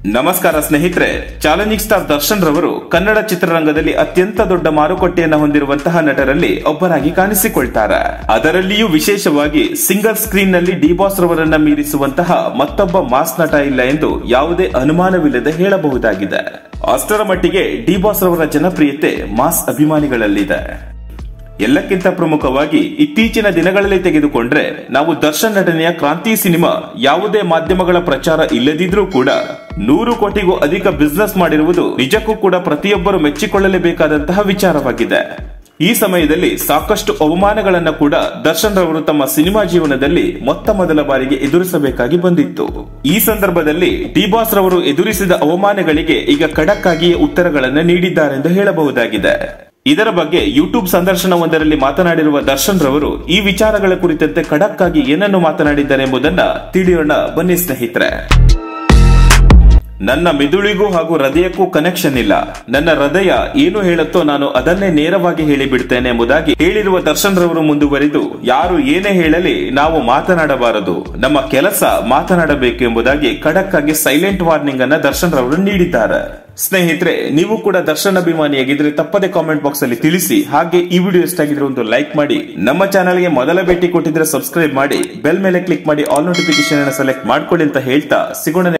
ನಮಸ್ಕಾರ ಸ್ನೇಹಿತರೆ challenging star Darshan ರವರು ಕನ್ನಡ ಚಿತ್ರರಂಗದಲ್ಲಿ ಅತ್ಯಂತ ದೊಡ್ಡ ಮಾರುಕಟ್ಟೆಯನ್ನು ಹೊಂದಿರುವಂತಹ ನಟರಲ್ಲಿ ಒಬ್ಬರಾಗಿ ಕಾಣಿಸಿಕೊಳ್ತಾರೆ ಅದರಲ್ಲಿಯೂ ವಿಶೇಷವಾಗಿ ಸಿಂಗಲ್ ಸ್ಕ್ರೀನ್ ನಲ್ಲಿ ಡಿ ಬಾಸ್ ರವರನ್ನ ಮೀರಿಸುವಂತಹ ಮತ್ತೊಬ್ಬ ಮಾಸ್ ನಟ ಇಲ್ಲ ಎಂದು ಯಾವುದೇ ಅನುಮಾನವಿಲ್ಲದೆ ಹೇಳಬಹುದಾಗಿದೆ ಅಷ್ಟರ ಮಟ್ಟಿಗೆ ಡಿ ಬಾಸ್ ರವರ ಜನಪ್ರಿಯತೆ ಮಾಸ್ ಅಭಿಮಾನಿಗಳಲ್ಲಿದೆ ಎಲ್ಲಕ್ಕಿಂತ ಪ್ರಮುಖವಾಗಿ ಇತ್ತೀಚಿನ ದಿನಗಳಲ್ಲಿ ತೆಗೆದುಕೊಂಡ್ರೆ ನಾವು ದರ್ಶನ್ ನಟನೆಯ ಕ್ರಾಂತಿ ಸಿನಿಮಾ ಯಾವುದೇ ಮಾಧ್ಯಮಗಳ ಪ್ರಚಾರ ಇಲ್ಲದಿದ್ರೂ ಕೂಡ ನೂರು ಕೋಟಿಗೂ ಅಧಿಕ ಬಿಸ್ನೆಸ್ ಮಾಡಿರುವುದು ನಿಜಕ್ಕೂ ಕೂಡ ಪ್ರತಿಯೊಬ್ಬರು ಮೆಚ್ಚಿಕೊಳ್ಳಲೇಬೇಕಾದಂತಹ ವಿಚಾರವಾಗಿದೆ ಈ ಸಮಯದಲ್ಲಿ ಸಾಕಷ್ಟು ಅವಮಾನಗಳನ್ನ ಕೂಡ ದರ್ಶನ್ ರವರು ತಮ್ಮ ಸಿನಿಮಾ ಜೀವನದಲ್ಲಿ ಮೊತ್ತ ಮೊದಲ ಬಾರಿಗೆ ಎದುರಿಸಬೇಕಾಗಿ ಬಂದಿತ್ತು ಈ ಸಂದರ್ಭದಲ್ಲಿ ಡಿ ಬಾಸ್ ರವರು ಎದುರಿಸಿದ ಅವಮಾನಗಳಿಗೆ ಈಗ ಖಡಕ್ ಆಗಿಯೇ ಉತ್ತರಗಳನ್ನು ನೀಡಿದ್ದಾರೆಂದು ಹೇಳಬಹುದಾಗಿದೆ ಇದರ ಬಗ್ಗೆ ಯೂಟ್ಯೂಬ್ ಸಂದರ್ಶನವೊಂದರಲ್ಲಿ ಮಾತನಾಡಿರುವ ದರ್ಶನ್ ರವರು ಈ ವಿಚಾರಗಳ ಕುರಿತಂತೆ ಖಡಕ್ ಆಗಿ ಏನನ್ನು ಮಾತನಾಡಿದ್ದಾರೆ ಎಂಬುದನ್ನ ತಿಳಿಯೋಣ ಬನ್ನಿ ಸ್ನೇಹಿತರೆ ನನ್ನ ಮಿದುಳಿಗೂ ಹಾಗೂ ಹೃದಯಕ್ಕೂ ಕನೆಕ್ಷನ್ ಇಲ್ಲ ನನ್ನ ಹೃದಯ ಏನು ಹೇಳುತ್ತೋ ನಾನು ಅದನ್ನೇ ನೇರವಾಗಿ ಹೇಳಿಬಿಡ್ತೇನೆ ಎಂಬುದಾಗಿ ಹೇಳಿರುವ ದರ್ಶನ್ ರವರು ಮುಂದುವರಿದು ಯಾರು ಏನೇ ಹೇಳಲಿ ನಾವು ಮಾತನಾಡಬಾರದು ನಮ್ಮ ಕೆಲಸ ಮಾತನಾಡಬೇಕು ಎಂಬುದಾಗಿ ಖಡಕ್ ಆಗಿ ಸೈಲೆಂಟ್ ವಾರ್ನಿಂಗ್ ಅನ್ನ ದರ್ಶನ್ ರವರು ನೀಡಿದ್ದಾರೆ ಸ್ನೇಹಿತರೆ ನೀವು ಕೂಡ ದರ್ಶನ್ ಅಭಿಮಾನಿಯಾಗಿದ್ರೆ ತಪ್ಪದೆ ಕಾಮೆಂಟ್ ಬಾಕ್ಸ್ ಅಲ್ಲಿ ತಿಳಿಸಿ ಹಾಗೆ ಈ ವಿಡಿಯೋ ಇಷ್ಟ ಆಗಿದ್ರೆ ಒಂದು ಲೈಕ್ ಮಾಡಿ ನಮ್ಮ ಚಾನಲ್ಗೆ ಮೊದಲ ಭೇಟಿ ಕೊಟ್ಟಿದ್ರೆ ಸಬ್ಸ್ಕ್ರೈಬ್ ಮಾಡಿ ಬೆಲ್ ಮೇಲೆ ಕ್ಲಿಕ್ ಮಾಡಿ ಆಲ್ ನೋಟಿಫಿಕೇಶನ್ ಅನ್ನು ಸೆಲೆಕ್ಟ್ ಮಾಡ್ಕೊಳ್ಳಿ ಅಂತ ಹೇಳ್ತಾ ಸಿಗೋಣ